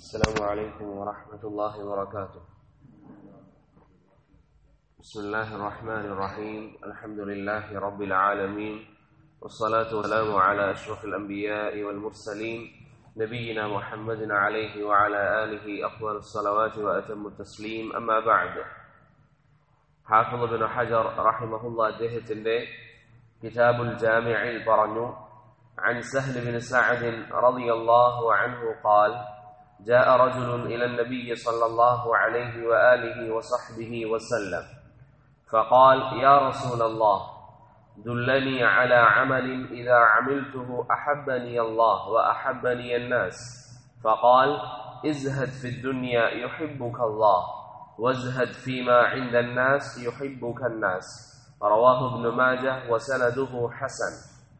السلام عليكم ورحمة الله وبركاته بسم الله الرحمن الرحيم الحمد لله رب العالمين والصلاة والسلام على أشرف الأنبياء والمرسلين نبينا محمد عليه وعلى آله أفضل الصلوات وأتم التسليم أما بعد حافظ بن حجر رحمه الله അദ്ദേഹത്തിന്റെ كتاب الجامع പറഞ്ഞു عن سهل بن سعد رضي الله عنه قال جاء رجل إلى النبي صلى الله عليه وآله وصحبه وسلم فقال يا رسول الله دلني على عمل إذا عملته أحبني الله وأحبني الناس فقال ازهد في الدنيا يحبك الله وازهد فيما عند الناس يحبك الناس رواه ابن ماجه وسنده حسن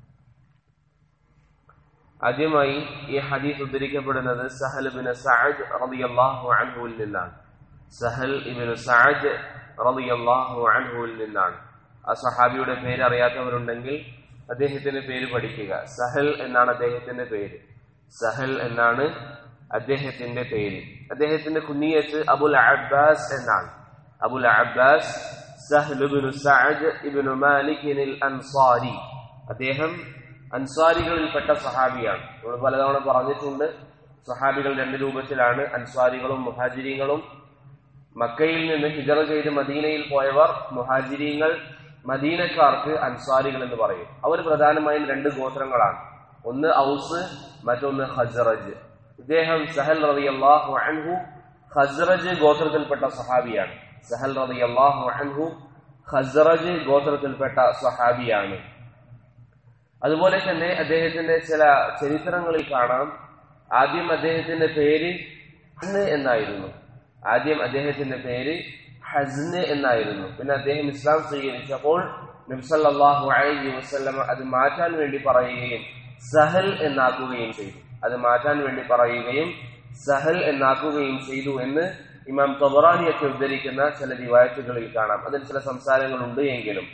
ആദ്യമായി ഈ ഹദീസ് ഉദ്ധരിക്കപ്പെടുന്നത് സഹൽ ഇബിന് സഅദ് റളിയല്ലാഹു അൻഹുവിൽ നിന്നാണ് സഹൽ ഇബിന് സഅദ് റളിയല്ലാഹു അൻഹുവിൽ നിന്നാണ് ആ സഹാബിയുടെ പേര് അറിയാത്തവരുണ്ടെങ്കിൽ അദ്ദേഹത്തിന്റെ പേര് പഠിക്കുക സഹൽ എന്നാണ് അദ്ദേഹത്തിന്റെ പേര് സഹൽ എന്നാണ് അദ്ദേഹത്തിന്റെ പേര് അദ്ദേഹത്തിന്റെ കുഞ്ഞിയത്ത് അബുൽ അബ്ബാസ് എന്നാണ് Abul Abbas Sahl ibn Saad ibn Malik Ansari അദ്ദേഹം അൻസ്വാരികളിൽപ്പെട്ട സഹാബിയാണ് നമ്മൾ പലതവണ പറഞ്ഞിട്ടുണ്ട് സഹാബികൾ രണ്ട് രൂപത്തിലാണ് അൻസ്വാരികളും മുഹാജിരിങ്ങളും മക്കയിൽ നിന്ന് ഹിജറ ചെയ്ത് മദീനയിൽ പോയവർ മുഹാജിരിങ്ങൾ മദീനക്കാർക്ക് അൻസ്വാരികൾ എന്ന് പറയും അവർ പ്രധാനമായും രണ്ട് ഗോത്രങ്ങളാണ് ഒന്ന് ഔസ് മറ്റൊന്ന് ഹസ്റജ് ഇദ്ദേഹം സഹൽ റതി അള്ളാഹു അൻഹു ഹസ്റജ് ഗോത്രത്തിൽപ്പെട്ട സഹാബിയാണ് സഹൽ റതി അള്ളാഹു അൻഹു ഹസ്റജ് ഗോത്രത്തിൽപ്പെട്ട സഹാബിയാണ് അതുപോലെ തന്നെ അദ്ദേഹത്തിന്റെ ചില ചരിത്രങ്ങളിൽ കാണാം ആദ്യം അദ്ദേഹത്തിന്റെ പേര് ഹസ്ന് എന്നായിരുന്നു ആദ്യം അദ്ദേഹത്തിന്റെ പേര് ഹസ്ന് എന്നായിരുന്നു പിന്നെ അദ്ദേഹം ഇസ്ലാം സ്വീകരിച്ചപ്പോൾ നബ്സല്ലാഹു അലൈഹി വസ്ലമ അത് മാറ്റാൻ വേണ്ടി പറയുകയും സഹൽ എന്നാക്കുകയും ചെയ്തു അത് മാറ്റാൻ വേണ്ടി പറയുകയും സഹൽ എന്നാക്കുകയും ചെയ്തു എന്ന് ഇമാം തൊബറാനിയൊക്കെ ഉദ്ധരിക്കുന്ന ചില റിവായത്തുകളിൽ കാണാം അതിൽ ചില സംസാരങ്ങളുണ്ട് എങ്കിലും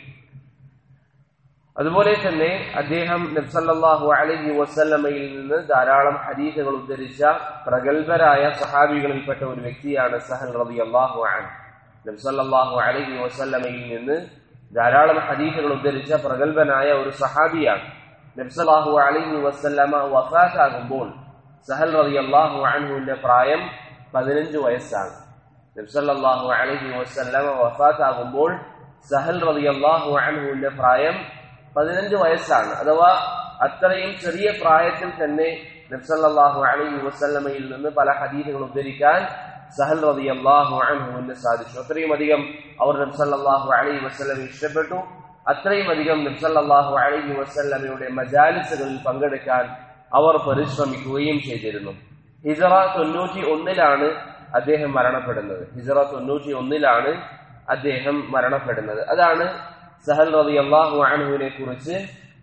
അതുപോലെ തന്നെ അദ്ദേഹം നബ്സല്ലാഹു അലഹി വസ്ല്ലമയിൽ നിന്ന് ധാരാളം ഹദീസുകൾ ഉദ്ധരിച്ച പ്രഗത്ഭരായ സഹാബികളിൽപ്പെട്ട ഒരു വ്യക്തിയാണ് സഹൽ റബി അള്ളാഹു അൻ നബ്സല്ലാഹു അലഹി വസ്ല്ലമയിൽ നിന്ന് ധാരാളം ഹദീസുകൾ ഉദ്ധരിച്ച പ്രഗത്ഭനായ ഒരു സഹാബിയാണ് നബ്സല്ലാഹു അലഹി വസ്ല്ലമ വഫാത്താകുമ്പോൾ സഹൽ റബി അള്ളാഹു അൻഹുവിന്റെ പ്രായം പതിനഞ്ച് വയസ്സാണ് നബ്സല്ലാഹു അലഹി വസ്ല്ലമ വഫാത്താകുമ്പോൾ സഹൽ റബി അള്ളാഹു അൻഹുവിന്റെ പ്രായം പതിനഞ്ച് വയസ്സാണ് അഥവാ അത്രയും ചെറിയ പ്രായത്തിൽ തന്നെ നബ്സല്ലാഹു അലൈഹി വസ്ല്ലമയിൽ നിന്ന് പല ഹദീസുകൾ ഉദ്ധരിക്കാൻ സഹൽ റതി അള്ളാഹു അൻഹുവിന് സാധിച്ചു അത്രയും അധികം അവർ നബ്സല്ലാഹു അലൈഹി വസ്ലം ഇഷ്ടപ്പെട്ടു അത്രയും അധികം നബ്സല്ലാഹു അലൈഹി വസ്ല്ലമയുടെ മജാലിസുകളിൽ പങ്കെടുക്കാൻ അവർ പരിശ്രമിക്കുകയും ചെയ്തിരുന്നു ഹിജറ തൊണ്ണൂറ്റി ഒന്നിലാണ് അദ്ദേഹം മരണപ്പെടുന്നത് ഹിജറ തൊണ്ണൂറ്റി ഒന്നിലാണ് അദ്ദേഹം മരണപ്പെടുന്നത് അതാണ് സഹൽ റതി അള്ളാഹു അനഹുവിനെ കുറിച്ച്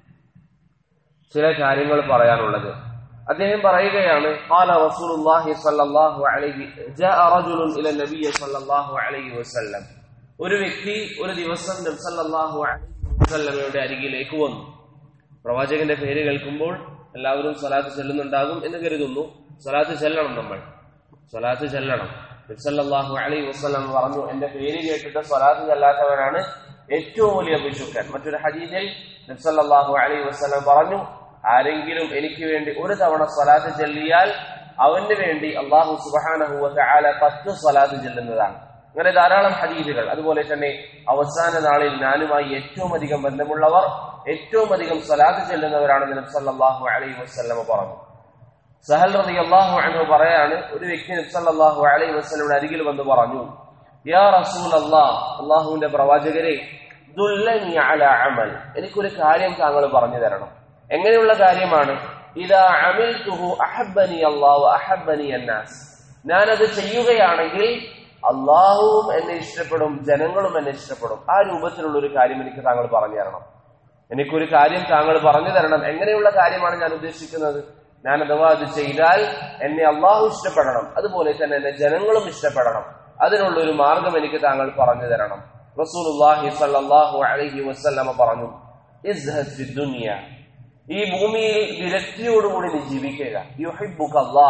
ചില കാര്യങ്ങൾ പറയാനുള്ളത് അദ്ദേഹം പറയുകയാണ് قال رسول الله صلى الله عليه جاء رجل الى النبي صلى الله عليه وسلم ഒരു വ്യക്തി ഒരു ദിവസം നബി സല്ലല്ലാഹു അലൈഹി വസല്ലമയുടെ അരികിലേക്ക് വന്നു പ്രവാചകന്റെ പേര് കേൾക്കുമ്പോൾ എല്ലാവരും സ്വലാത്ത് ചെല്ലുന്നുണ്ടാകും എന്ന് കരുതുന്നു സ്വലാത്ത് ചെല്ലണം നമ്മൾ സ്വലാത്ത് ചെല്ലണം നബ്സല്ലാഹു അലൈഹി വസ്ലം പറഞ്ഞു എന്റെ പേര് കേട്ടിട്ട് സ്വലാത്ത് ചെല്ലാത്തവനാണ് ഏറ്റവും വലിയ പിശുക്കൻ മറ്റൊരു ഹദീസിൽ നബ്സല്ലാഹു അലൈഹി വസ്ലം പറഞ്ഞു ആരെങ്കിലും എനിക്ക് വേണ്ടി ഒരു തവണ സ്വലാത്ത് ചെല്ലിയാൽ അവന് വേണ്ടി അള്ളാഹു സുബാനഹുവ ആല പത്ത് സ്വലാത്ത് ചെല്ലുന്നതാണ് അങ്ങനെ ധാരാളം ഹദീസുകൾ അതുപോലെ തന്നെ അവസാന നാളിൽ ഞാനുമായി ഏറ്റവും അധികം ബന്ധമുള്ളവർ ഏറ്റവും അധികം സ്വലാത്ത് ചെല്ലുന്നവരാണെന്ന് നബ്സല്ലാഹു അലൈഹി വസ്ലമ പറഞ്ഞു സഹൽ റതി അള്ളാഹു അൻഹു പറയാണ് ഒരു വ്യക്തി നബ്സല്ലാഹു അലൈഹി വസ്ലമിയുടെ അരികിൽ വന്ന് പറഞ്ഞു യാ റസൂൽ അള്ളാഹ് അള്ളാഹുവിന്റെ പ്രവാചകരെ ദുല്ലനി അല അമൽ എനിക്കൊരു കാര്യം താങ്കൾ പറഞ്ഞു തരണം എങ്ങനെയുള്ള കാര്യമാണ് ഇതാ അമിൽ തുഹു അഹബനി അള്ളാഹു അഹബനി അന്നാസ് ഞാനത് ചെയ്യുകയാണെങ്കിൽ അള്ളാഹുവും എന്നെ ഇഷ്ടപ്പെടും ജനങ്ങളും എന്നെ ഇഷ്ടപ്പെടും ആ രൂപത്തിലുള്ള ഒരു കാര്യം എനിക്ക് താങ്കൾ പറഞ്ഞു തരണം എനിക്കൊരു കാര്യം താങ്കൾ പറഞ്ഞു തരണം എങ്ങനെയുള്ള കാര്യമാണ് ഞാൻ ഉദ്ദേശിക്കുന്നത് ഞാൻ അഥവാ അത് ചെയ്താൽ എന്നെ അള്ളാഹു ഇഷ്ടപ്പെടണം അതുപോലെ തന്നെ എന്നെ ജനങ്ങളും ഇഷ്ടപ്പെടണം അതിനുള്ള ഒരു മാർഗം എനിക്ക് താങ്കൾ പറഞ്ഞു തരണം റസൂലുള്ളാഹി സ്വല്ലല്ലാഹു അലൈഹി വസല്ലമ പറഞ്ഞു ഇസ്ഹദ് ഫി ദുനിയ ഈ ഭൂമിയിൽ വിരക്തിയോടുകൂടി നീ ജീവിക്കുക യുഹിബ്ബുക അല്ലാഹ്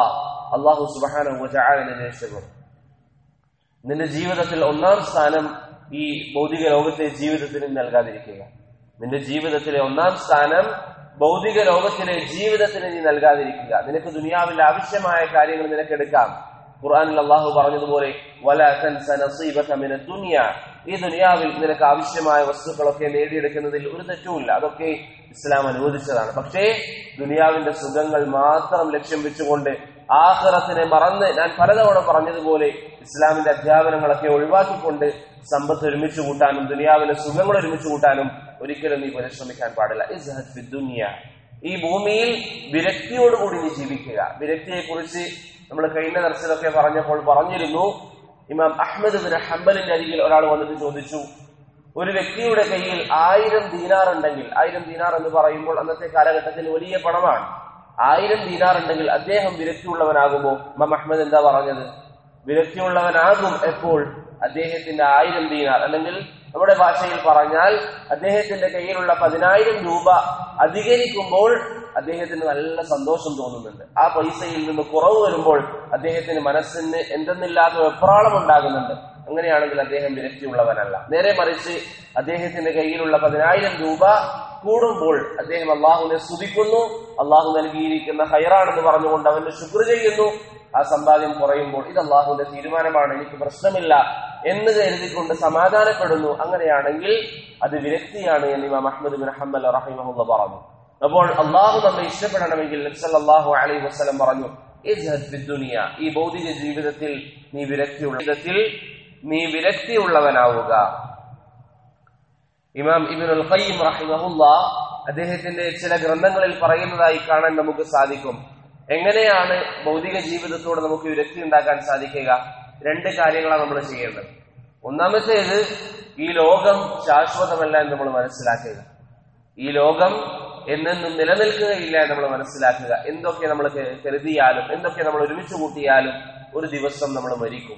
അള്ളാഹു സുബാന ചായാലിനെ രക്ഷപ്പെടും നിന്റെ ജീവിതത്തിൽ ഒന്നാം സ്ഥാനം ഈ ഭൗതിക ലോകത്തെ ജീവിതത്തിന് നൽകാതിരിക്കുക നിന്റെ ജീവിതത്തിലെ ഒന്നാം സ്ഥാനം ഭൗതിക ലോകത്തിലെ ജീവിതത്തിന് നീ നൽകാതിരിക്കുക നിനക്ക് ദുനിയാവിൽ ആവശ്യമായ കാര്യങ്ങൾ നിനക്ക് എടുക്കാം ഖുർആനിൽ അള്ളാഹു പറഞ്ഞതുപോലെ വല തൻസ നസീബക മിന ദുനിയ ഈ ദുനിയാവിൽ നിനക്ക് ആവശ്യമായ വസ്തുക്കളൊക്കെ നേടിയെടുക്കുന്നതിൽ ഒരു തെറ്റുമില്ല അതൊക്കെ ഇസ്ലാം അനുവദിച്ചതാണ് പക്ഷേ ദുനിയാവിന്റെ സുഖങ്ങൾ മാത്രം ലക്ഷ്യം വെച്ചുകൊണ്ട് ആഹ്റത്തിനെ മറന്ന് ഞാൻ പലതവണ പറഞ്ഞതുപോലെ ഇസ്ലാമിന്റെ അധ്യാപനങ്ങളൊക്കെ ഒഴിവാക്കിക്കൊണ്ട് സമ്പത്ത് ഒരുമിച്ച് കൂട്ടാനും ദുനിയാവിലെ സുഖങ്ങൾ ഒരുമിച്ച് കൂട്ടാനും ഒരിക്കലും നീ പരിശ്രമിക്കാൻ പാടില്ല ഇസ്ഹദ് ഫി ദുനിയ ഈ ഭൂമിയിൽ വിരക്തിയോടുകൂടി നീ ജീവിക്കുക വിരക്തിയെ കുറിച്ച് നമ്മൾ കഴിഞ്ഞ ദർശനമൊക്കെ പറഞ്ഞപ്പോൾ പറഞ്ഞിരുന്നു ഇമാം അഹമ്മദ് ബിൻ ഹംബലിന്റെ അരികിൽ ഒരാൾ വന്നിട്ട് ചോദിച്ചു ഒരു വ്യക്തിയുടെ കയ്യിൽ ആയിരം ദീനാർ ഉണ്ടെങ്കിൽ ആയിരം ദീനാർ എന്ന് പറയുമ്പോൾ അന്നത്തെ കാലഘട്ടത്തിൽ വലിയ പണമാണ് ആയിരം ദീനാർ ഉണ്ടെങ്കിൽ അദ്ദേഹം വിരക്തിയുള്ളവനാകുമോ ഇമാം അഹമ്മദ് എന്താ പറഞ്ഞത് വിരക്തിയുള്ളവനാകും എപ്പോൾ അദ്ദേഹത്തിന്റെ ആയിരം ദീനാർ അല്ലെങ്കിൽ നമ്മുടെ ഭാഷയിൽ പറഞ്ഞാൽ അദ്ദേഹത്തിന്റെ കയ്യിലുള്ള പതിനായിരം രൂപ അധികരിക്കുമ്പോൾ അദ്ദേഹത്തിന് നല്ല സന്തോഷം തോന്നുന്നുണ്ട് ആ പൈസയിൽ നിന്ന് കുറവ് വരുമ്പോൾ അദ്ദേഹത്തിന് മനസ്സിന് എന്തെന്നില്ലാത്ത വെപ്രാളം ഉണ്ടാകുന്നുണ്ട് അങ്ങനെയാണെങ്കിൽ അദ്ദേഹം വിരക്തിയുള്ളവനല്ല നേരെ മറിച്ച് അദ്ദേഹത്തിന്റെ കയ്യിലുള്ള പതിനായിരം രൂപ കൂടുമ്പോൾ അദ്ദേഹം അള്ളാഹുവിനെ സ്തുതിക്കുന്നു അള്ളാഹു നൽകിയിരിക്കുന്ന ഹൈറാണെന്ന് പറഞ്ഞുകൊണ്ട് അവന് ശുക്ർ ചെയ്യുന്നു ആ സമ്പാദ്യം കുറയുമ്പോൾ ഇത് അള്ളാഹുവിന്റെ തീരുമാനമാണ് എനിക്ക് പ്രശ്നമില്ല എന്ന് കരുതിക്കൊണ്ട് സമാധാനപ്പെടുന്നു അങ്ങനെയാണെങ്കിൽ അത് വിരക്തിയാണ് എന്ന് ഇമാം അഹമ്മദ് ബിൻ ഹംബൽ റഹിമഹുല്ല പറഞ്ഞു അപ്പോൾ അള്ളാഹു നമ്മെ ഇഷ്ടപ്പെടണമെങ്കിൽ നബ്സല്ലാഹു അലൈഹി വസ്ലം പറഞ്ഞു ഇസ്ഹദ് ഫി ദുനിയ ഈ ഭൗതിക ജീവിതത്തിൽ നീ വിരക്തിയുള്ള ജീവിതത്തിൽ നീ വിരക്തിയുള്ളവനാവുക ഇമാം ഇബിനുൽ ഖയ്യിം റഹിമഹുല്ല അദ്ദേഹത്തിന്റെ ചില ഗ്രന്ഥങ്ങളിൽ പറയുന്നതായി കാണാൻ നമുക്ക് സാധിക്കും എങ്ങനെയാണ് ഭൗതിക ജീവിതത്തോട് നമുക്ക് വിരക്തി ഉണ്ടാക്കാൻ സാധിക്കുക രണ്ട് കാര്യങ്ങളാണ് നമ്മൾ ചെയ്യേണ്ടത് ഒന്നാമത്തേത് ഈ ലോകം ശാശ്വതമല്ല എന്ന് നമ്മൾ മനസ്സിലാക്കുക ഈ ലോകം എന്നെന്നും നിലനിൽക്കുകയില്ല എന്ന് നമ്മൾ മനസ്സിലാക്കുക എന്തൊക്കെ നമ്മൾ കരുതിയാലും എന്തൊക്കെ നമ്മൾ ഒരുമിച്ച് കൂട്ടിയാലും ഒരു ദിവസം നമ്മൾ മരിക്കും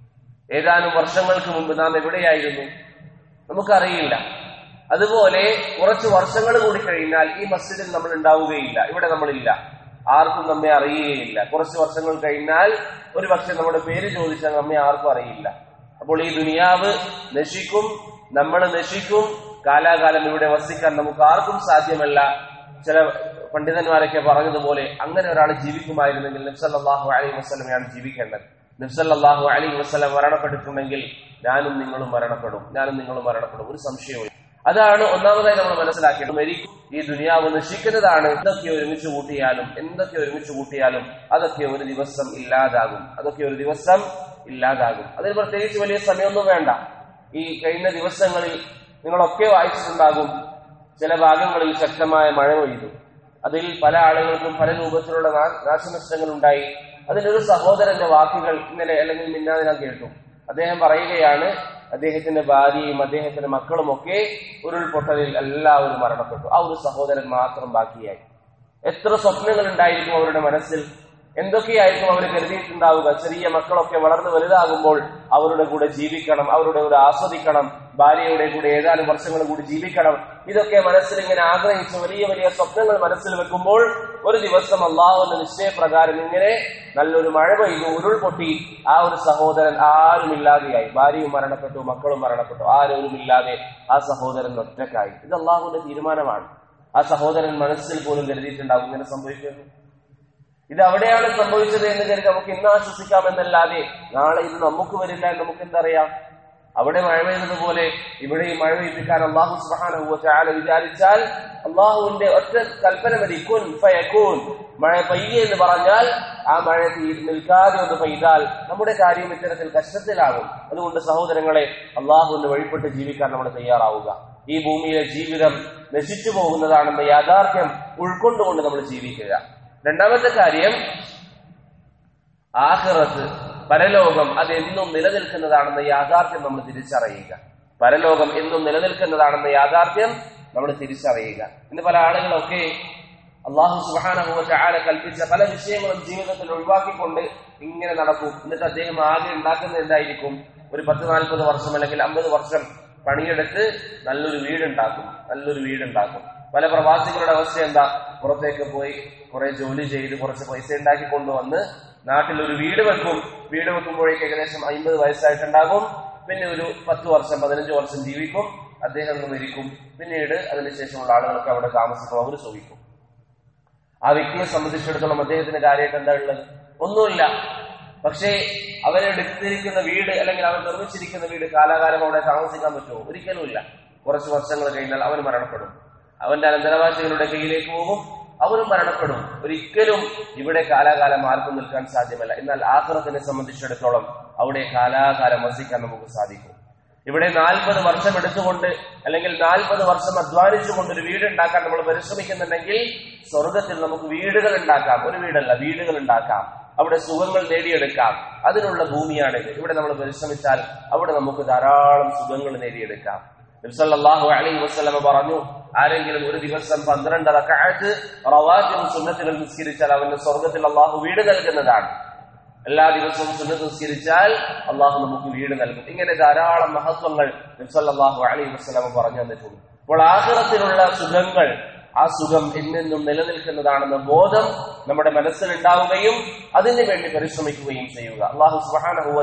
ഏതാനും വർഷങ്ങൾക്ക് മുമ്പ് നാം എവിടെയായിരുന്നു നമുക്കറിയില്ല അതുപോലെ കുറച്ച് വർഷങ്ങൾ കൂടി കഴിഞ്ഞാൽ ഈ മസ്ജിദിൽ നമ്മൾ ഉണ്ടാവുകയില്ല ഇവിടെ നമ്മളില്ല ആർക്കും നമ്മെ അറിയുകയില്ല കുറച്ച് വർഷങ്ങൾ കഴിഞ്ഞാൽ ഒരു പക്ഷെ നമ്മുടെ പേര് ചോദിച്ചാൽ നമ്മെ ആർക്കും അറിയില്ല അപ്പോൾ ഈ ദുനിയാവ് നശിക്കും നമ്മൾ നശിക്കും കാലാകാലം ഇവിടെ വസിക്കാൻ നമുക്ക് ആർക്കും സാധ്യമല്ല ചില പണ്ഡിതന്മാരൊക്കെ പറഞ്ഞതുപോലെ അങ്ങനെ ഒരാൾ ജീവിക്കുമായിരുന്നെങ്കിൽ നബ്സല്ലാഹു അലൈഹി വസ്ലമയാണ് ജീവിക്കേണ്ടത് നബ്സല്ലാഹു അലൈഹി വസ്ലം മരണപ്പെട്ടിട്ടുണ്ടെങ്കിൽ ഞാനും നിങ്ങളും മരണപ്പെടും ഞാനും നിങ്ങളും മരണപ്പെടും ഒരു സംശയവും അതാണ് ഒന്നാമതായി നമ്മൾ മനസ്സിലാക്കേണ്ടത് മരിക്കും ഈ ദുനിയാവ് നശിക്കുന്നതാണ് എന്തൊക്കെ ഒരുമിച്ച് കൂട്ടിയാലും എന്തൊക്കെ ഒരുമിച്ച് കൂട്ടിയാലും അതൊക്കെ ഒരു ദിവസം ഇല്ലാതാകും അതൊക്കെ ഒരു ദിവസം ഇല്ലാതാകും അതിന് പ്രത്യേകിച്ച് വലിയ സമയമൊന്നും വേണ്ട ഈ കഴിഞ്ഞ ദിവസങ്ങളിൽ നിങ്ങളൊക്കെ വായിച്ചിട്ടുണ്ടാകും ചില ഭാഗങ്ങളിൽ ശക്തമായ മഴ പെയ്തു അതിൽ പല ആളുകൾക്കും പല രൂപത്തിലുള്ള നാശനഷ്ടങ്ങൾ ഉണ്ടായി അതിലൊരു സഹോദരന്റെ വാക്കുകൾ ഇന്നലെ അല്ലെങ്കിൽ മിന്നാതെ ഞാൻ കേട്ടു അദ്ദേഹം പറയുകയാണ് അദ്ദേഹത്തിന്റെ ഭാര്യയും അദ്ദേഹത്തിന്റെ മക്കളും ഒക്കെ ഉരുൾപൊട്ടലിൽ എല്ലാവരും മരണപ്പെട്ടു ആ ഒരു സഹോദരൻ മാത്രം ബാക്കിയായി എത്ര സ്വപ്നങ്ങൾ ഉണ്ടായിരിക്കും അവരുടെ മനസ്സിൽ എന്തൊക്കെയായിരിക്കും അവർ കരുതിയിട്ടുണ്ടാവുക ചെറിയ മക്കളൊക്കെ വളർന്നു വലുതാകുമ്പോൾ അവരുടെ കൂടെ ജീവിക്കണം അവരുടെ കൂടെ ആസ്വദിക്കണം ഭാര്യയുടെ കൂടെ ഏതാനും വർഷങ്ങൾ കൂടി ജീവിക്കണം ഇതൊക്കെ മനസ്സിൽ ഇങ്ങനെ ആഗ്രഹിച്ച് വലിയ വലിയ സ്വപ്നങ്ങൾ മനസ്സിൽ വെക്കുമ്പോൾ ഒരു ദിവസം അള്ളാഹുവിന്റെ നിശ്ചയപ്രകാരം ഇങ്ങനെ നല്ലൊരു മഴ പെയ്തു ഉരുൾപൊട്ടി ആ ഒരു സഹോദരൻ ആരുമില്ലാതെയായി ഭാര്യയും മരണപ്പെട്ടു മക്കളും മരണപ്പെട്ടു ആരോരുമില്ലാതെ ആ സഹോദരൻ ഒറ്റക്കായി ഇത് അള്ളാഹുവിന്റെ തീരുമാനമാണ് ആ സഹോദരൻ മനസ്സിൽ പോലും കരുതിയിട്ടുണ്ടാവും ഇങ്ങനെ സംഭവിക്കുന്നു ഇത് അവിടെയാണ് സംഭവിച്ചത് എന്ന് കരുതി നമുക്ക് ഇന്ന് ആശ്വസിക്കാമെന്നല്ലാതെ നാളെ ഇത് നമുക്ക് വരില്ല എന്ന് നമുക്ക് എന്തറിയാം അവിടെ മഴ പെയ്തതുപോലെ ഇവിടെ മഴ പെയ്പ്പിക്കാൻ അള്ളാഹു സുബാന വിചാരിച്ചാൽ അള്ളാഹുവിന്റെ ഒറ്റ കൽപ്പന മതി കുൻ ഫയക്കൂൻ മഴ പെയ്യ എന്ന് പറഞ്ഞാൽ ആ മഴ നിൽക്കാതെ ഒന്ന് പെയ്താൽ നമ്മുടെ കാര്യം ഇത്തരത്തിൽ കഷ്ടത്തിലാകും അതുകൊണ്ട് സഹോദരങ്ങളെ അള്ളാഹുവിന്റെ വഴിപ്പെട്ട് ജീവിക്കാൻ നമ്മൾ തയ്യാറാവുക ഈ ഭൂമിയിലെ ജീവിതം നശിച്ചു പോകുന്നതാണെന്ന യാഥാർത്ഥ്യം ഉൾക്കൊണ്ടുകൊണ്ട് നമ്മൾ ജീവിക്കുക രണ്ടാമത്തെ കാര്യം ആഹ്റത്ത് പരലോകം അത് എന്നും നിലനിൽക്കുന്നതാണെന്ന യാഥാർത്ഥ്യം നമ്മൾ തിരിച്ചറിയുക പരലോകം എന്നും നിലനിൽക്കുന്നതാണെന്ന യാഥാർത്ഥ്യം നമ്മൾ തിരിച്ചറിയുക ഇന്ന് പല ആളുകളൊക്കെ അള്ളാഹു സുബാനഹുവ ആല കൽപ്പിച്ച പല വിഷയങ്ങളും ജീവിതത്തിൽ ഒഴിവാക്കിക്കൊണ്ട് ഇങ്ങനെ നടക്കും എന്നിട്ട് അദ്ദേഹം ആകെ ഉണ്ടാക്കുന്ന എന്തായിരിക്കും ഒരു പത്ത് നാൽപ്പത് വർഷം അല്ലെങ്കിൽ അമ്പത് വർഷം പണിയെടുത്ത് നല്ലൊരു വീടുണ്ടാക്കും നല്ലൊരു വീടുണ്ടാക്കും പല പ്രവാസികളുടെ അവസ്ഥ എന്താ പുറത്തേക്ക് പോയി കുറെ ജോലി ചെയ്ത് കുറച്ച് പൈസ ഉണ്ടാക്കി കൊണ്ടുവന്ന് നാട്ടിൽ ഒരു വീട് വെക്കും വീട് വെക്കുമ്പോഴേക്ക് ഏകദേശം അമ്പത് വയസ്സായിട്ടുണ്ടാകും പിന്നെ ഒരു പത്ത് വർഷം പതിനഞ്ച് വർഷം ജീവിക്കും അദ്ദേഹം മരിക്കും പിന്നീട് അതിനുശേഷമുള്ള ആളുകൾക്ക് അവിടെ താമസിക്കും അവർ സുഖിക്കും ആ വ്യക്തിയെ സംബന്ധിച്ചിടത്തോളം അദ്ദേഹത്തിന്റെ കാര്യമായിട്ട് എന്താ ഉള്ളത് ഒന്നുമില്ല പക്ഷേ അവരെടുത്തിരിക്കുന്ന വീട് അല്ലെങ്കിൽ അവർ നിർമ്മിച്ചിരിക്കുന്ന വീട് കാലാകാലം അവിടെ താമസിക്കാൻ പറ്റുമോ ഒരിക്കലുമില്ല കുറച്ച് വർഷങ്ങൾ കഴിഞ്ഞാൽ അവൻ മരണപ്പെടും അവന്റെ അനന്തരവാസികളുടെ കയ്യിലേക്ക് പോകും അവരും മരണപ്പെടും ഒരിക്കലും ഇവിടെ കാലാകാലം ആർക്കും നിൽക്കാൻ സാധ്യമല്ല എന്നാൽ ആഹ്റത്തിനെ സംബന്ധിച്ചിടത്തോളം അവിടെ കാലാകാലം വസിക്കാൻ നമുക്ക് സാധിക്കും ഇവിടെ നാൽപ്പത് വർഷം എടുത്തുകൊണ്ട് അല്ലെങ്കിൽ നാൽപ്പത് വർഷം അധ്വാനിച്ചുകൊണ്ട് ഒരു വീട് ഉണ്ടാക്കാൻ നമ്മൾ പരിശ്രമിക്കുന്നുണ്ടെങ്കിൽ സ്വർഗത്തിൽ നമുക്ക് വീടുകൾ ഉണ്ടാക്കാം ഒരു വീടല്ല വീടുകൾ ഉണ്ടാക്കാം അവിടെ സുഖങ്ങൾ നേടിയെടുക്കാം അതിനുള്ള ഭൂമിയാണിത് ഇവിടെ നമ്മൾ പരിശ്രമിച്ചാൽ അവിടെ നമുക്ക് ധാരാളം സുഖങ്ങൾ നേടിയെടുക്കാം നബ്സല്ലാഹു അലൈഹി വസ്ലമ പറഞ്ഞു ആരെങ്കിലും ഒരു ദിവസം പന്ത്രണ്ട് റക്കാഴത്ത് റവാറ്റും സുന്നത്തുകൾ നിസ്കരിച്ചാൽ അവന്റെ സ്വർഗത്തിൽ അള്ളാഹു വീട് നൽകുന്നതാണ് എല്ലാ ദിവസവും സുന്നത്ത് നിസ്കരിച്ചാൽ അള്ളാഹു നമുക്ക് വീട് നൽകും ഇങ്ങനെ ധാരാളം മഹത്വങ്ങൾ നബ്സല്ലാഹു അലൈഹി വസ്ലമ പറഞ്ഞു തന്നിട്ടുണ്ട് അപ്പോൾ ആഹ്റത്തിലുള്ള സുഖങ്ങൾ ആ സുഖം എന്നെന്നും നിലനിൽക്കുന്നതാണെന്ന ബോധം നമ്മുടെ മനസ്സിൽ ഉണ്ടാവുകയും അതിനു വേണ്ടി പരിശ്രമിക്കുകയും ചെയ്യുക അള്ളാഹു സുബാനഹുവ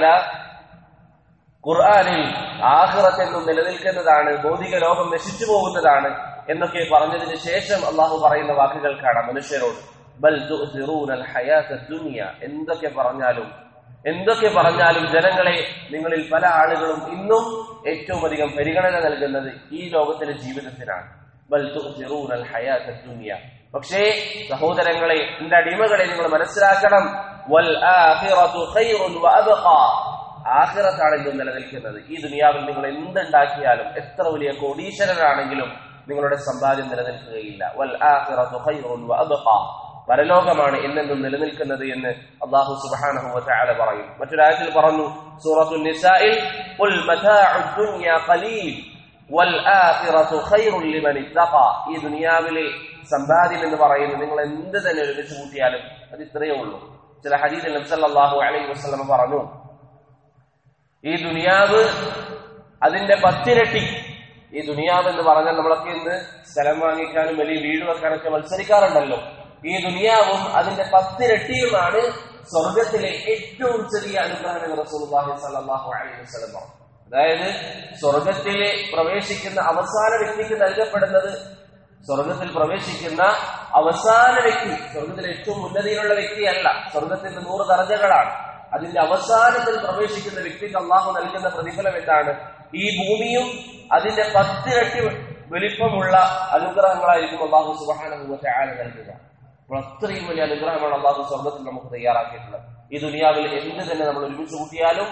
ഖുർആാനിൽ ആഹ്റത്ത് എന്നും നിലനിൽക്കുന്നതാണ് ഭൗതിക ലോകം നശിച്ചു പോകുന്നതാണ് എന്നൊക്കെ പറഞ്ഞതിന് ശേഷം അള്ളാഹു പറയുന്ന വാക്കുകൾ കാണാം മനുഷ്യരോട് ബൽ തുഅ്സിറൂനൽ ഹയാത്ത ദുനിയ എന്തൊക്കെ പറഞ്ഞാലും എന്തൊക്കെ പറഞ്ഞാലും ജനങ്ങളെ നിങ്ങളിൽ പല ആളുകളും ഇന്നും ഏറ്റവും അധികം പരിഗണന നൽകുന്നത് ഈ ലോകത്തിലെ ജീവിതത്തിനാണ് ബൽ തുഅ്സിറൂനൽ ഹയാത്ത ദുനിയ പക്ഷേ സഹോദരങ്ങളെ എന്റെ അടിമകളെ നിങ്ങൾ മനസ്സിലാക്കണം വൽ ആഖിറതു ഖൈറുൻ വഅബ്ഖാ ആഖിറത്താണ് ഇന്നും നിലനിൽക്കുന്നത് ഈ ദുനിയാവിൽ നിങ്ങൾ എന്തുണ്ടാക്കിയാലും എത്ര വലിയ കോടീശ്വരനാണെങ്കിലും നിങ്ങളുടെ സമ്പാദ്യം നിലനിൽക്കുകയില്ല വൽ ആഖിറതു ഖൈറുൻ വഅബ്ഖാ പരലോകമാണ് എന്നെന്നും നിലനിൽക്കുന്നത് എന്ന് അള്ളാഹു സുബ്ഹാനഹു വതആല പറയും മറ്റൊരായത്തിൽ പറഞ്ഞു സൂറത്തുൽ നിസായിൽ ഖുൽ മതാഉദ് ദുനിയ ഖലീൽ വൽ ആഖിറതു ഖൈറുൻ ലിമൻ ഇത്തഖാ ഈ ദുനിയാവിലെ സമ്പാദ്യം എന്ന് പറയുന്നത് നിങ്ങൾ എന്ത് തന്നെ ഒരുമിച്ച് കൂട്ടിയാലും അത് ഇത്രയേ ഉള്ളൂ ചില ഹദീസിൽ നബി സല്ലല്ലാഹു അലൈഹി വസല്ലം പറഞ്ഞു ഈ ദുനിയാവ് അതിന്റെ പത്തിരട്ടി ഈ ദുനിയാവ് എന്ന് പറഞ്ഞാൽ നമ്മളൊക്കെ ഇന്ന് സ്ഥലം വാങ്ങിക്കാനും വലിയ വീട് വെക്കാനൊക്കെ മത്സരിക്കാറുണ്ടല്ലോ ഈ ദുനിയാവും അതിന്റെ പത്തിരട്ടിയുമാണ് സ്വർഗത്തിലെ ഏറ്റവും ചെറിയ അനുഗ്രഹം എന്ന് റസൂലുള്ളാഹി സ്വല്ലല്ലാഹു അലൈഹി വസല്ലം പറഞ്ഞു അതായത് സ്വർഗത്തിലെ പ്രവേശിക്കുന്ന അവസാന വ്യക്തിക്ക് നൽകപ്പെടുന്നത് സ്വർഗത്തിൽ പ്രവേശിക്കുന്ന അവസാന വ്യക്തി സ്വർഗത്തിലെ ഏറ്റവും ഉന്നതിയിലുള്ള വ്യക്തിയല്ല സ്വർഗത്തിന്റെ നൂറ് ദർജകളാണ് അതിന്റെ അവസാനത്തിൽ പ്രവേശിക്കുന്ന വ്യക്തിക്ക് അള്ളാഹു നൽകുന്ന പ്രതിഫലം എന്താണ് ഈ ഭൂമിയും അതിന്റെ പത്തിരട്ടി വലിപ്പമുള്ള അനുഗ്രഹങ്ങളായിരിക്കും അള്ളാഹു സുബാനുഭവത്തെ ആല നൽകുക അപ്പോൾ അത്രയും വലിയ അനുഗ്രഹമാണ് അള്ളാഹു സ്വർഗത്തിൽ നമുക്ക് തയ്യാറാക്കിയിട്ടുള്ളത് ഈ ദുനിയാവിൽ എന്ത് തന്നെ നമ്മൾ ഒരുമിച്ച് കൂട്ടിയാലും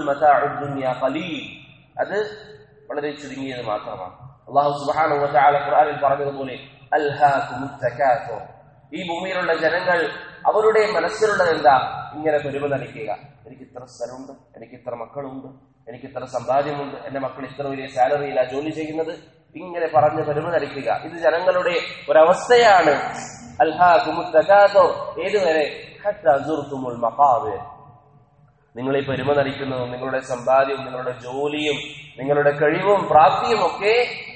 അത് വളരെ ചുരുങ്ങിയത് മാത്രമാണ് അള്ളാഹു സുബാനുഭവത്തെ ആല ഖുർആാനിൽ പറഞ്ഞതുപോലെ അൽഹാഖുമുത്തക്കാത്തോ ഈ ഭൂമിയിലുള്ള ജനങ്ങൾ അവരുടെ മനസ്സിലുള്ളത് എന്താ ഇങ്ങനെ പെരുമ നടിക്കുക എനിക്ക് ഇത്ര സ്ഥലമുണ്ട് എനിക്ക് ഇത്ര മക്കളുണ്ട് എനിക്ക് ഇത്ര സമ്പാദ്യമുണ്ട് എന്റെ മക്കൾ ഇത്ര വലിയ സാലറിയില്ല ജോലി ചെയ്യുന്നത് ഇങ്ങനെ പറഞ്ഞ് പെരുമ നടിക്കുക ഇത് ജനങ്ങളുടെ ഒരവസ്ഥയാണ് അൽഹാഖുമുത്തക്കാത്തോ ഏതുവരെ നിങ്ങൾ ഈ പെരുമ നടിക്കുന്നതും നിങ്ങളുടെ സമ്പാദ്യവും നിങ്ങളുടെ ജോലിയും നിങ്ങളുടെ കഴിവും പ്രാപ്തിയും ഒക്കെ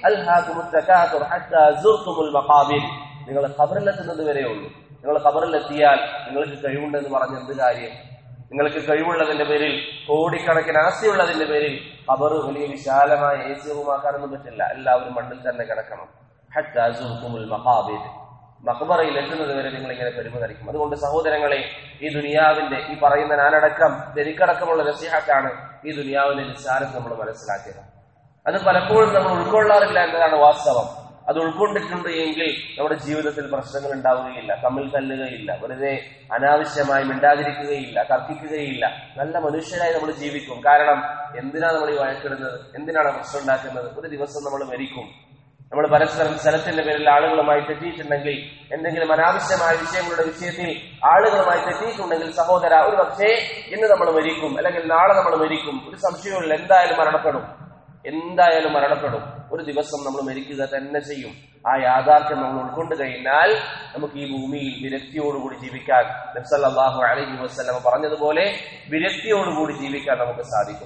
അൽഹാഖുമുത്തക്കാത്തുൽ നിങ്ങൾ ഖബറിലെത്തുന്നത് വരെ ഉള്ളൂ നിങ്ങൾ ഖബറിലെത്തിയാൽ നിങ്ങൾക്ക് കഴിവുണ്ടെന്ന് പറഞ്ഞ എന്ത് കാര്യം നിങ്ങൾക്ക് കഴിവുള്ളതിന്റെ പേരിൽ കോടിക്കണക്കിന് ആസ്തിയുള്ളതിന്റെ പേരിൽ ഖബർ വലിയ വിശാലമായ എ സി റൂമാക്കാനൊന്നും പറ്റില്ല എല്ലാവരും മണ്ണിൽ തന്നെ കിടക്കണം മഖബറയിൽ എത്തുന്നത് വരെ നിങ്ങൾ ഇങ്ങനെ പെരുമ ധരിക്കും അതുകൊണ്ട് സഹോദരങ്ങളെ ഈ ദുനിയാവിന്റെ ഈ പറയുന്ന ഞാനടക്കം എനിക്കടക്കമുള്ള നസീഹാക്കാണ് ഈ ദുനിയാവിന്റെ നിസ്സാരം നമ്മൾ മനസ്സിലാക്കിയത് അത് പലപ്പോഴും നമ്മൾ ഉൾക്കൊള്ളാറില്ല എന്നതാണ് വാസ്തവം അത് ഉൾക്കൊണ്ടിട്ടുണ്ട് എങ്കിൽ നമ്മുടെ ജീവിതത്തിൽ പ്രശ്നങ്ങൾ ഉണ്ടാവുകയില്ല തമ്മിൽ തല്ലുകയില്ല വെറുതെ അനാവശ്യമായി മിണ്ടാതിരിക്കുകയില്ല തർക്കിക്കുകയില്ല നല്ല മനുഷ്യരായി നമ്മൾ ജീവിക്കും കാരണം എന്തിനാണ് നമ്മൾ ഈ വഴക്കിടുന്നത് എന്തിനാണ് പ്രശ്നം ഉണ്ടാക്കുന്നത് ഒരു ദിവസം നമ്മൾ മരിക്കും നമ്മൾ പരസ്പരം സ്ഥലത്തിന്റെ പേരിൽ ആളുകളുമായി തെറ്റിയിട്ടുണ്ടെങ്കിൽ എന്തെങ്കിലും അനാവശ്യമായ വിഷയങ്ങളുടെ വിഷയത്തിൽ ആളുകളുമായി തെറ്റിയിട്ടുണ്ടെങ്കിൽ സഹോദര ഒരു പക്ഷേ ഇന്ന് നമ്മൾ മരിക്കും അല്ലെങ്കിൽ നാളെ നമ്മൾ മരിക്കും ഒരു സംശയവുമില്ല എന്തായാലും മരണപ്പെടും എന്തായാലും മരണപ്പെടും ഒരു ദിവസം നമ്മൾ മരിക്കുക തന്നെ ചെയ്യും ആ യാഥാർത്ഥ്യം നമ്മൾ ഉൾക്കൊണ്ട് കഴിഞ്ഞാൽ നമുക്ക് ഈ ഭൂമിയിൽ വിരക്തിയോടുകൂടി ജീവിക്കാൻ നബ്സല്ലാഹു അലൈഹി വസ്ലമ പറഞ്ഞതുപോലെ വിരക്തിയോടുകൂടി ജീവിക്കാൻ നമുക്ക് സാധിക്കും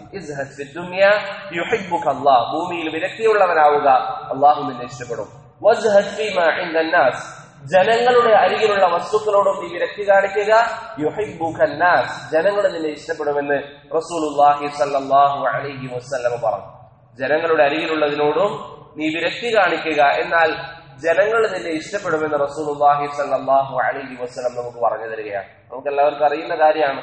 ഭൂമിയിൽ വിരക്തിയുള്ളവനാവുക അള്ളാഹു നിന്നെ ഇഷ്ടപ്പെടും ജനങ്ങളുടെ അരികിലുള്ള വസ്തുക്കളോടും നീ വിരക്തി കാണിക്കുക യുഹിബ്ബുക്കന്നാസ് ജനങ്ങൾ നിന്നെ ഇഷ്ടപ്പെടുമെന്ന് റസൂലുള്ളാഹി സല്ലല്ലാഹു അലൈഹി വസല്ലം പറഞ്ഞു ജനങ്ങളുടെ അരികിലുള്ളതിനോടും നീ വിരക്തി കാണിക്കുക എന്നാൽ ജനങ്ങൾ നിന്നെ ഇഷ്ടപ്പെടുമെന്ന് റസൂലുള്ളാഹി സല്ലല്ലാഹു അലൈഹി വസല്ലം നമുക്ക് പറഞ്ഞു തരികയാണ് നമുക്ക് എല്ലാവർക്കും അറിയുന്ന കാര്യമാണ്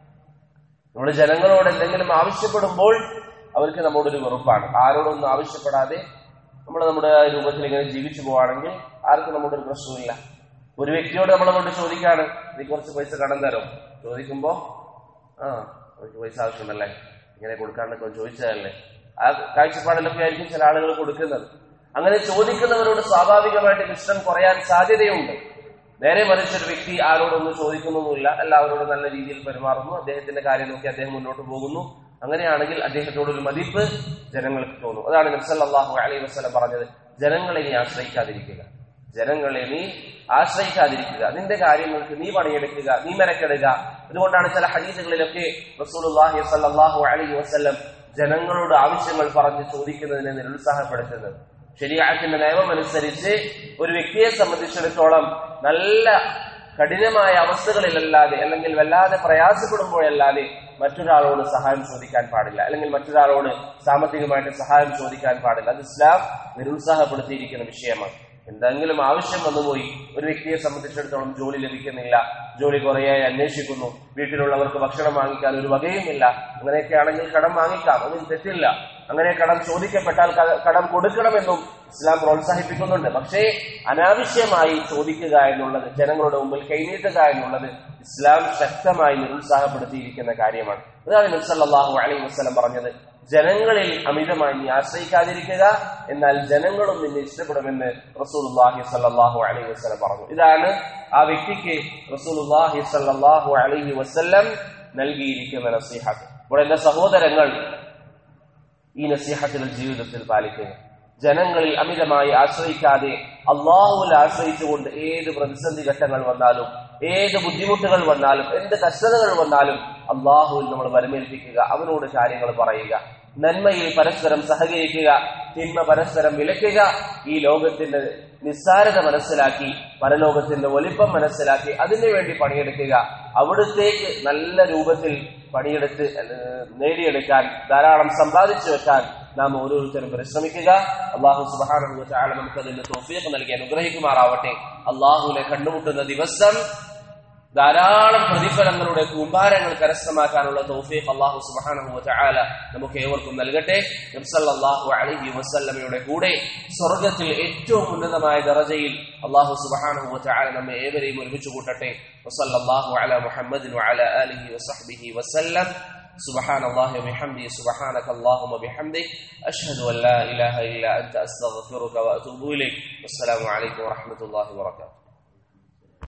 നമ്മൾ ജനങ്ങളോട് എന്തെങ്കിലും ആവശ്യപ്പെടുമ്പോൾ അവർക്ക് നമ്മോടൊരു വെറുപ്പാണ് ആരോടൊന്നും ആവശ്യപ്പെടാതെ നമ്മൾ നമ്മുടെ രൂപത്തിൽ ഇങ്ങനെ ജീവിച്ചു പോവാണെങ്കിൽ ആർക്കും നമ്മുടെ ഒരു പ്രശ്നമില്ല ഒരു വ്യക്തിയോട് നമ്മൾ കൊണ്ട് ചോദിക്കാണ് നീ കുറച്ച് പൈസ കടം തരും ചോദിക്കുമ്പോ ആ എനിക്ക് പൈസ ആവശ്യമുണ്ടല്ലേ ഇങ്ങനെ കൊടുക്കാണ്ടൊക്കെ ചോദിച്ചതല്ലേ ആ കാഴ്ചപ്പാടിലൊക്കെ ആയിരിക്കും ചില ആളുകൾ കൊടുക്കുന്നത് അങ്ങനെ ചോദിക്കുന്നവരോട് സ്വാഭാവികമായിട്ട് ഇഷ്ടം കുറയാൻ സാധ്യതയുണ്ട് നേരെ മറിച്ച് ഒരു വ്യക്തി ആരോടൊന്നും ചോദിക്കുന്നൊന്നുമില്ല എല്ലാവരോടും നല്ല രീതിയിൽ പെരുമാറുന്നു അദ്ദേഹത്തിന്റെ കാര്യം നോക്കി അദ്ദേഹം മുന്നോട്ട് പോകുന്നു അങ്ങനെയാണെങ്കിൽ അദ്ദേഹത്തോടൊരു മതിപ്പ് ജനങ്ങൾക്ക് തോന്നും അതാണ് നബ്സല്ലാഹു അലൈഹി വസ്ലം പറഞ്ഞത് ജനങ്ങളെ നീ ആശ്രയിക്കാതിരിക്കുക ജനങ്ങളെ നീ ആശ്രയിക്കാതിരിക്കുക നിന്റെ കാര്യങ്ങൾക്ക് നീ പണിയെടുക്കുക നീ മെനക്കെടുക അതുകൊണ്ടാണ് ചില ഹദീസുകളിലൊക്കെ റസൂലുള്ളാഹി സ്വല്ലല്ലാഹു അലൈഹി വസല്ലം ജനങ്ങളോട് ആവശ്യങ്ങൾ പറഞ്ഞ് ചോദിക്കുന്നതിനെ നിരുത്സാഹപ്പെടുത്തുന്നത് ശരിയാക്കിന്റെ നിയമം അനുസരിച്ച് ഒരു വ്യക്തിയെ സംബന്ധിച്ചിടത്തോളം നല്ല കഠിനമായ അവസ്ഥകളിലല്ലാതെ അല്ലെങ്കിൽ വല്ലാതെ പ്രയാസപ്പെടുമ്പോഴല്ലാതെ മറ്റൊരാളോട് സഹായം ചോദിക്കാൻ പാടില്ല അല്ലെങ്കിൽ മറ്റൊരാളോട് സാമ്പത്തികമായിട്ട് സഹായം ചോദിക്കാൻ പാടില്ല അത് ഇസ്ലാം നിരുത്സാഹപ്പെടുത്തിയിരിക്കുന്ന വിഷയമാണ് എന്തെങ്കിലും ആവശ്യം വന്നുപോയി ഒരു വ്യക്തിയെ സംബന്ധിച്ചിടത്തോളം ജോലി ലഭിക്കുന്നില്ല ജോലി കുറേയായി അന്വേഷിക്കുന്നു വീട്ടിലുള്ളവർക്ക് ഭക്ഷണം വാങ്ങിക്കാൻ ഒരു വകയുമില്ല അങ്ങനെയൊക്കെ ആണെങ്കിൽ കടം വാങ്ങിക്കാം അതിൽ തെറ്റില്ല അങ്ങനെ കടം ചോദിക്കപ്പെട്ടാൽ ക- കടം കൊടുക്കണമെന്നും ഇസ്ലാം പ്രോത്സാഹിപ്പിക്കുന്നുണ്ട് പക്ഷേ അനാവശ്യമായി ചോദിക്കുക എന്നുള്ളത് ജനങ്ങളുടെ മുമ്പിൽ കൈനീട്ടുക എന്നുള്ളത് ഇസ്ലാം ശക്തമായി നിരുത്സാഹപ്പെടുത്തിയിരിക്കുന്ന കാര്യമാണ് അതാണ് നബ്സല്ലാഹു അലൈഹി വസ്ലം പറഞ്ഞത് ജനങ്ങളിൽ അമിതമായി നീ ആശ്രയിക്കാതിരിക്കുക എന്നാൽ ജനങ്ങളും നിന്നെ ഇഷ്ടപ്പെടുമെന്ന് റസൂലുള്ളാഹി സല്ലല്ലാഹു അലൈഹി വസല്ലം പറഞ്ഞു ഇതാണ് ആ വ്യക്തിക്ക് റസൂലുള്ളാഹി സല്ലല്ലാഹു അലൈഹി വസല്ലം നൽകിയിരിക്കുന്ന നസീഹത്ത് ഇവിടെ എന്റെ സഹോദരങ്ങൾ ഈ നസീഹത്തുകൾ ജീവിതത്തിൽ പാലിക്കുക ജനങ്ങളിൽ അമിതമായി ആശ്രയിക്കാതെ അള്ളാഹുവിൽ ആശ്രയിച്ചുകൊണ്ട് ഏത് പ്രതിസന്ധി ഘട്ടങ്ങൾ വന്നാലും ഏത് ബുദ്ധിമുട്ടുകൾ വന്നാലും എന്ത് കഷ്ടതകൾ വന്നാലും അള്ളാഹുവിൽ നമ്മൾ വരമേൽപ്പിക്കുക അവനോട് കാര്യങ്ങൾ പറയുക നന്മയിൽ പരസ്പരം സഹകരിക്കുക തിന്മ പരസ്പരം വിലക്കുക ഈ ലോകത്തിന്റെ നിസ്സാരത മനസ്സിലാക്കി പരലോകത്തിന്റെ വലിപ്പം മനസ്സിലാക്കി അതിനു വേണ്ടി പണിയെടുക്കുക അവിടുത്തേക്ക് നല്ല രൂപത്തിൽ പണിയെടുത്ത് ഏഹ്, നേടിയെടുക്കാൻ ധാരാളം സമ്പാദിച്ചു വെക്കാൻ നാം ഓരോരുത്തരും പരിശ്രമിക്കുക അള്ളാഹു സുബാനു ചാല നമുക്ക് അതിന്റെ തോഫിയൊക്കെ നൽകി അനുഗ്രഹിക്കുമാറാവട്ടെ അള്ളാഹുവിനെ കണ്ടുമുട്ടുന്ന ദിവസം ധാരാളം പ്രതിഫലങ്ങളുടെ കൂമ്പാരങ്ങൾ കരസ്ഥമാക്കാനുള്ള തൗഫീഖ് അള്ളാഹു സുബ്ഹാനഹു വതആല നമുക്ക് ഏവർക്കും നൽകട്ടെ നബ്സല്ലാഹു അലൈഹി വസല്ലമയുടെ കൂടെ സ്വർഗത്തിൽ ഏറ്റവും ഉന്നതമായ ദറജയിൽ അള്ളാഹു സുബ്ഹാനഹു വതആല നമ്മെ ഏവരെയും ഒരുമിച്ച് കൂട്ടട്ടെ വസല്ലല്ലാഹു അലാ മുഹമ്മദിൻ വഅലാ ആലിഹി വസഹ്ബിഹി വസല്ലം سبحان الله وبحمده سبحانك اللهم وبحمدك أشهد أن لا إله إلا أنت أستغفرك وأتوب إليك والسلام عليكم ورحمة الله وبركاته